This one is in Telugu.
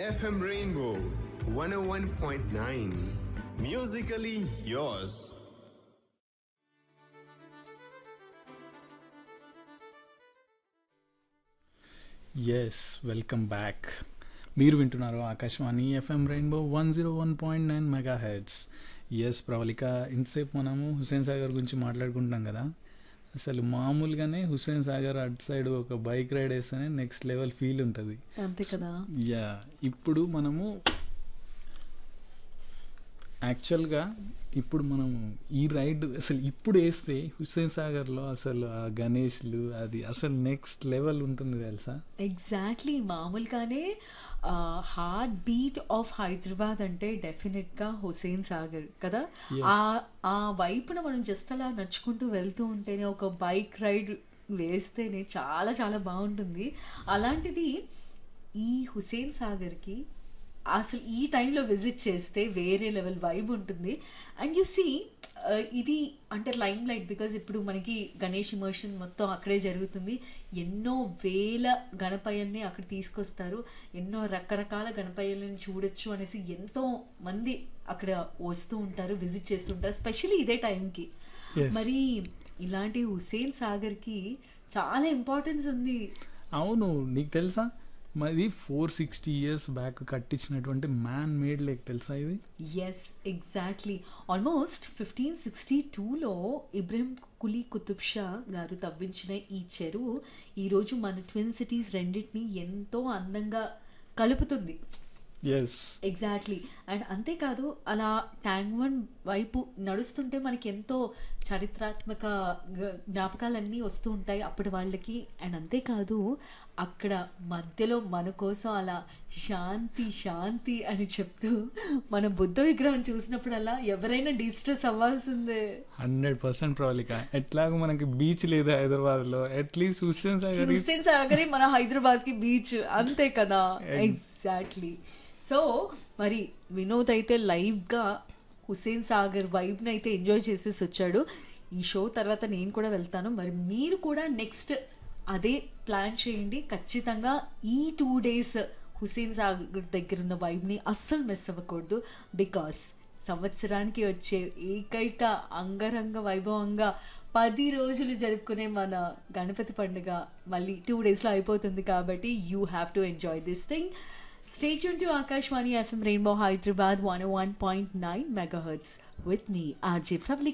FM Rainbow 101.9. Musically yours. Yes welcome back మీరు వింటున్నారు Akashvani FM rainbow one zero one point nine megahertz yes Pravalika ఇంతసేపు మనము హుస్సేన్ సాగర్ గురించి మాట్లాడుకుంటున్నాం కదా అసలు మామూలుగానే హుస్సేన్ సాగర్ అటు సైడ్ ఒక బైక్ రైడ్ వేస్తేనే నెక్స్ట్ లెవెల్ ఫీల్ ఉంటుంది అంతే కదా యా ఇప్పుడు మనము యాక్చువల్గా ఇప్పుడు మనం ఈ రైడ్ అసలు ఇప్పుడు వేస్తే హుస్సేన్ సాగర్లో అసలు ఆ గణేష్లు అది అసలు నెక్స్ట్ లెవెల్ ఉంటుంది తెలుసా ఎగ్జాక్ట్లీ మామూలుగానే హార్ట్ బీట్ ఆఫ్ హైదరాబాద్ అంటే డెఫినెట్గా హుసేన్ సాగర్ కదా Yes. ఆ ఆ వైపున మనం జస్ట్ అలా నడుచుకుంటూ వెళ్తూ ఉంటేనే ఒక బైక్ రైడ్ వేస్తేనే చాలా చాలా బాగుంటుంది అలాంటిది ఈ హుసేన్ సాగర్కి అసలు ఈ టైంలో విజిట్ చేస్తే వేరే లెవెల్ వైబ్ ఉంటుంది అండ్ యు సీ ఇది అంటే లైమ్ లైట్ బికాజ్ ఇప్పుడు మనకి గణేష్ ఇమర్షన్ మొత్తం అక్కడే జరుగుతుంది ఎన్నో వేల గణపయ్యల్ని అక్కడ తీసుకొస్తారు ఎన్నో రకరకాల గణపయ్యలను చూడొచ్చు అనేసి ఎంతో మంది అక్కడ వస్తూ ఉంటారు విజిట్ చేస్తూ ఉంటారు స్పెషల్లీ ఇదే టైంకి Yes. మరి ఇలాంటి హుసేన్ సాగర్కి చాలా ఇంపార్టెన్స్ ఉంది అవును నీకు తెలుసా మాది ఫోర్ సిక్స్టీ ఇయర్స్ బ్యాక్ కట్టించినటువంటి మ్యాన్ మేడ్ లేక్ తెలుసా ఇది yes exactly almost fifteen sixty టూలో ఇబ్రహీం కులీ కుతుబ్ షా గారు తవ్వించిన ఈ చెరువు ఈరోజు మన ట్విన్ సిటీస్ రెండింటిని ఎంతో అందంగా కలుపుతుంది ఎస్ ఎగ్జాక్ట్లీ అండ్ అంతేకాదు అలా ట్యాంక్ వన్ వైపు నడుస్తుంటే మనకి ఎంతో చారిత్రాత్మక గ- జ్ఞాపకాలన్నీ వస్తూ ఉంటాయి అప్పటి వాళ్ళకి అండ్ అంతేకాదు అక్కడ మధ్యలో మన కోసం అలా శాంతి శాంతి అని చెప్తూ మన బుద్ధ విగ్రహం చూసినప్పుడల్లా ఎవరైనా డిస్ట్రెస్ అవ్వాల్సిందే హండ్రెడ్ పర్సెంట్ ప్రవళిక ఎట్లాగో మనకి బీచ్ లేదు హైదరాబాద్లో అట్లీస్ట్ హుస్సేన్ సాగర్ హుస్సేన్ సాగరే మన హైదరాబాద్ కి బీచ్ అంతే కదా ఎగ్జాక్ట్లీ సో మరి వినోద్ అయితే లైవ్ గా హుస్సేన్ సాగర్ వైబ్ ని అయితే ఎంజాయ్ చేసేసి వచ్చాడు ఈ షో తర్వాత నేను కూడా వెళ్తాను మరి మీరు కూడా నెక్స్ట్ అదే ప్లాన్ చేయండి ఖచ్చితంగా ఈ టూ డేస్ హుస్సేన్ సాగర్ దగ్గర ఉన్న వైబ్ ని అస్సలు మిస్ అవ్వకూడదు బికాస్ సంవత్సరానికి వచ్చే ఏకైక అంగరంగ వైభవంగా పది రోజులు జరుపుకునే మన గణపతి పండుగ మళ్ళీ టూ డేస్లో అయిపోతుంది కాబట్టి you have to enjoy this thing stay tuned to Akashvani FM rainbow Hyderabad one one point nine mega hertz with me RJ ప్రబ్లిక్